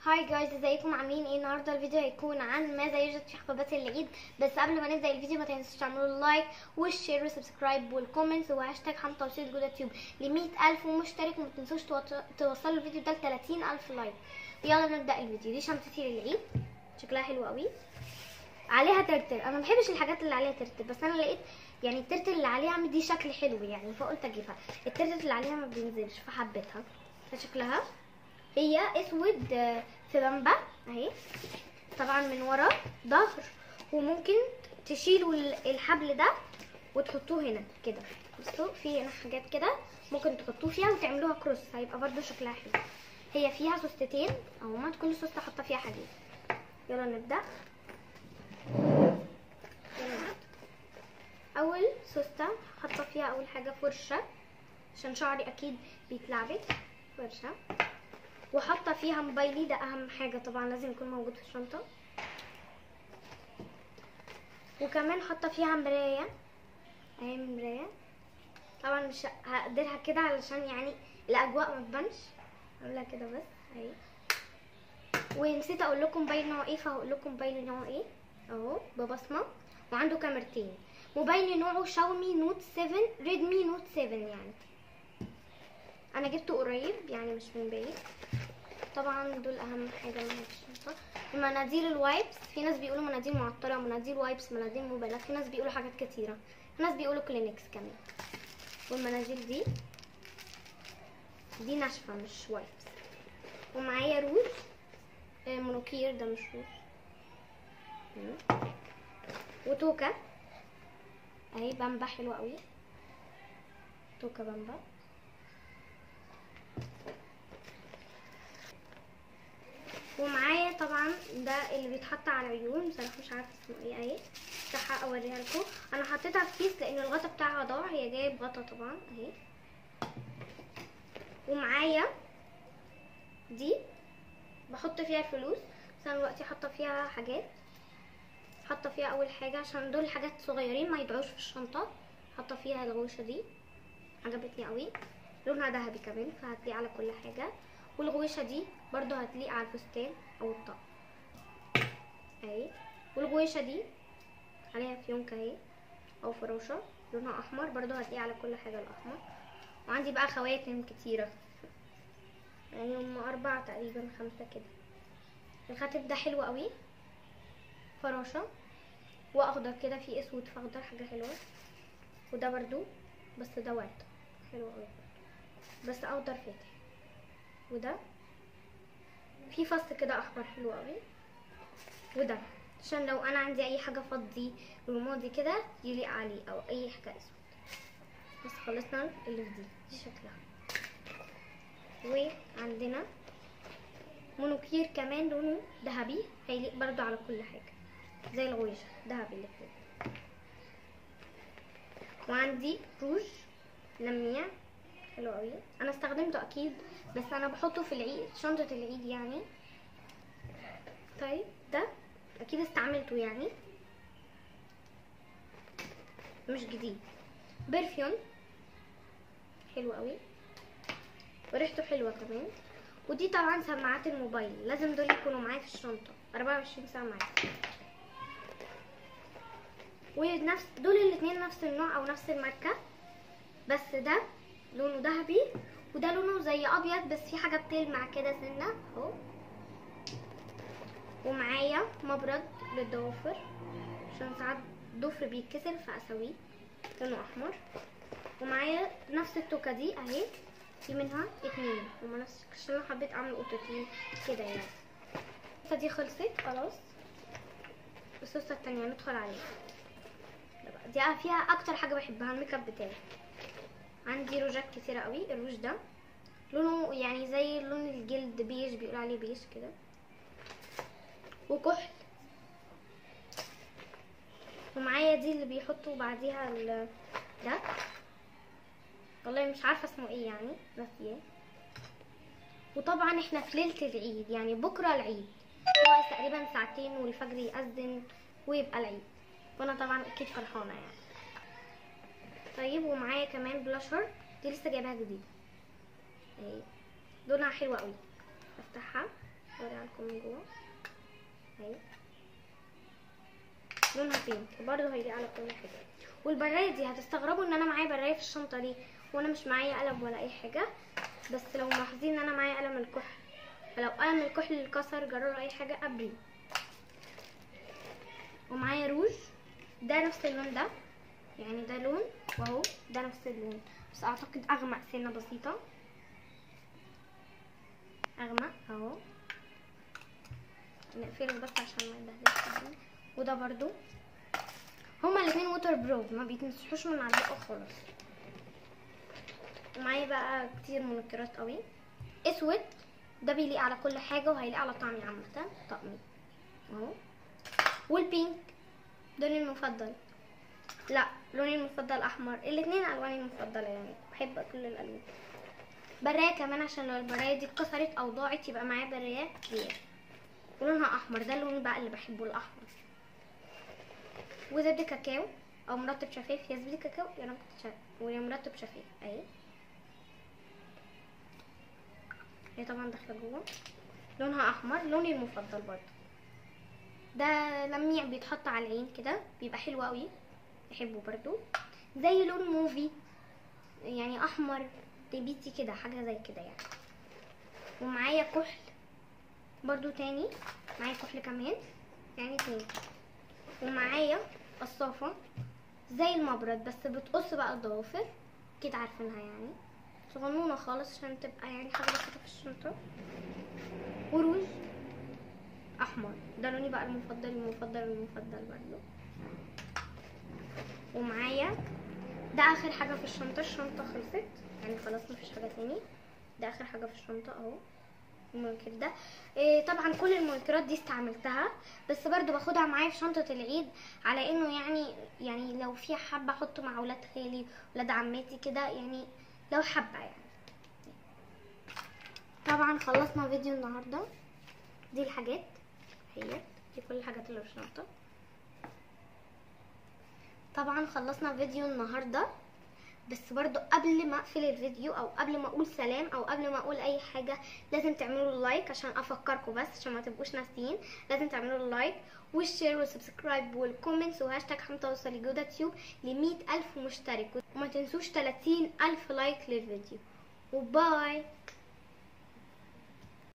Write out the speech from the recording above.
هاي جايز ازيكم عاملين ايه النهارده الفيديو هيكون عن ماذا يوجد في حبوبات العيد بس قبل ما نبدا الفيديو ما تنسوش تعملوا اللايك والشير والسبسكرايب والكومنتس وهاشتاج حمد توصيل جوده تيوب ل ألف مشترك وما تنسوش توط- توصلوا الفيديو ده ل ألف لايك يلا نبدا الفيديو دي شنطتي للعيد شكلها حلو قوي عليها ترتر انا ما بحبش الحاجات اللي عليها ترتر بس انا لقيت يعني الترتر اللي عليها دي شكل حلو يعني فقلت اجيبها الترتر اللي عليها ما بينزلش فحبيتها فشكلها هي اسود آه، في بامبا اهي طبعا من ورا ظهر وممكن تشيلوا ال- الحبل ده وتحطوه هنا كده بصوا في هنا حاجات كده ممكن تحطوه فيها وتعملوها كروس هيبقى برضو شكلها حلو هي فيها سوستتين اهو كل سوسته حاطه فيها حديد يلا نبدا يلا نبدأ. اول سوسته حاطه فيها اول حاجه فرشه عشان شعري اكيد بيتلعبك فرشه وحاطه فيها موبايلي ده اهم حاجه طبعا لازم يكون موجود في الشنطه وكمان حاطه فيها مرايه اهي مرايه طبعا مش هقدرها كده علشان يعني الاجواء ما تبانش عاملها كده بس اهي ونسيت اقول لكم موبايل نوع ايه فهقول لكم موبايل نوع ايه اهو ببصمه وعنده كاميرتين موبايل نوعه شاومي نوت 7 ريدمي نوت 7 يعني انا جبته قريب يعني مش من بعيد طبعا دول اهم حاجه معايا في الشنطه المناديل الوايبس في ناس بيقولوا مناديل معطره مناديل وايبس مناديل موبايلات في ناس بيقولوا حاجات كتيره في ناس بيقولوا كلينكس كمان والمناديل دي دي ناشفه مش وايبس ومعايا روج آه، منوكير ده مش روج مم. وتوكه اهي بامبا حلوه قوي توكه بامبا ومعايا طبعا ده اللي بيتحط على العيون بصراحه مش عارفه اسمه ايه اهي افتحها اوريها لكم انا حطيتها في كيس لان الغطا بتاعها ضاع هي جايه بغطا طبعا اهي ومعايا دي بحط فيها الفلوس بس انا دلوقتي حاطه فيها حاجات حاطه فيها اول حاجه عشان دول حاجات صغيرين ما يضيعوش في الشنطه حاطه فيها الغوشه دي عجبتني قوي لونها ذهبي كمان فهتليق على كل حاجه والغويشه دي برضو هتليق على الفستان او الطقم اهي والغويشه دي عليها فيونكه اهي او فروشه لونها احمر برضو هتليق على كل حاجه الاحمر وعندي بقى خواتم كتيره يعني هم اربع تقريبا خمسه كده الخاتم ده حلو قوي فراشه واخضر كده في اسود في اخضر حاجه حلوه وده برضو بس ده ورد حلو قوي بس اخضر فاتح وده في فص كده احمر حلو قوي وده عشان لو انا عندي اي حاجه فضي رمادي كده يليق عليه او اي حاجه اسود بس خلصنا اللي في دي دي شكلها وعندنا مونوكير كمان لونه ذهبي هيليق برضو على كل حاجه زي الغويشه ذهبي اللي فوق وعندي روج لميع حلو قوي انا استخدمته اكيد بس انا بحطه في العيد شنطه العيد يعني طيب ده اكيد استعملته يعني مش جديد برفيوم حلو قوي وريحته حلوه كمان ودي طبعا سماعات الموبايل لازم دول يكونوا معايا في الشنطه 24 ساعه معايا ونفس دول الاتنين نفس النوع او نفس الماركه بس ده لونه ذهبي وده لونه زي ابيض بس في حاجه بتلمع كده سنه اهو ومعايا مبرد للضوافر عشان ساعات ضفر بيتكسر فاسويه لونه احمر ومعايا نفس التوكه دي اهي في منها اتنين هما نفس عشان انا حبيت اعمل قطتين كده يعني القطه دي خلصت خلاص الصوصه التانية ندخل عليها دي فيها اكتر حاجه بحبها الميك اب بتاعي عندي روجات كتيرة قوي الروج ده لونه يعني زي لون الجلد بيج بيقولوا عليه بيج كده وكحل ومعايا دي اللي بيحطوا بعديها ال- ده والله مش عارفه اسمه ايه يعني ناسيه وطبعا احنا في ليله العيد يعني بكره العيد هو تقريبا ساعتين والفجر يأذن ويبقى العيد وانا طبعا اكيد فرحانه يعني طيب ومعايا كمان بلاشر دي لسه جايباها جديد اهي لونها حلو قوي افتحها اوريها لكم من جوه اهي لونها بينك وبرضه هيليق على كل حاجه والبرايه دي هتستغربوا ان انا معايا برايه في الشنطه دي وانا مش معايا قلم ولا اي حاجه بس لو ملاحظين ان انا معايا قلم الكحل فلو قلم الكحل اتكسر جرى اي حاجه ابري ومعايا روج ده نفس اللون ده يعني ده لون واهو ده نفس اللون بس اعتقد اغمق سنه بسيطه اغمق اهو نقفله بس عشان ما يبهدلش الدنيا. وده برضو هما الاتنين ووتر بروف ما بيتمسحوش من على البق خالص ومعايا بقى كتير منكرات قوي اسود ده بيليق على كل حاجه وهيليق على طعمي عامه طقمي اهو والبينك لوني المفضل لا لوني المفضل احمر الاتنين الواني المفضله يعني بحب كل الالوان برايه كمان عشان لو البرايه دي اتكسرت او ضاعت يبقى معايا برايه كتير ولونها احمر ده اللون بقى اللي بحبه الاحمر وزبده كاكاو او مرطب شفاف يا زبده كاكاو يا نكت شفاف ويا مرطب شفاف اهي هي طبعا داخله جوه لونها احمر لوني المفضل برضه ده لميع بيتحط على العين كده بيبقى حلو قوي بحبه برضو زي لون موفي يعني احمر بيتي كده حاجه زي كده يعني ومعايا كحل برضو تاني معايا كحل كمان يعني اتنين ومعايا قصافه زي المبرد بس بتقص بقى الضوافر كده عارفينها يعني صغنونه خالص عشان تبقى يعني حاجه بسيطه في الشنطه وروج احمر ده لوني بقى المفضل المفضل المفضل برضه ومعايا ده اخر حاجه في الشنطه الشنطه خلصت يعني خلاص مفيش حاجه تاني ده اخر حاجه في الشنطه اهو المنكر ده إيه طبعا كل المنكرات دي استعملتها بس برضو باخدها معايا في شنطه العيد على انه يعني يعني لو في حابه احطه مع ولاد خالي ولاد عماتي كده يعني لو حابه يعني طبعا خلصنا فيديو النهارده دي الحاجات هي دي كل الحاجات اللي في الشنطه طبعا خلصنا فيديو النهارده بس برضو قبل ما اقفل الفيديو او قبل ما اقول سلام او قبل ما اقول اي حاجه لازم تعملوا اللايك عشان افكركم بس عشان ما تبقوش ناسيين لازم تعملوا اللايك والشير والسبسكرايب والكومنتس وهاشتاج هنتوصل جودة تيوب ل ألف مشترك وما تنسوش 30 ألف لايك للفيديو وباي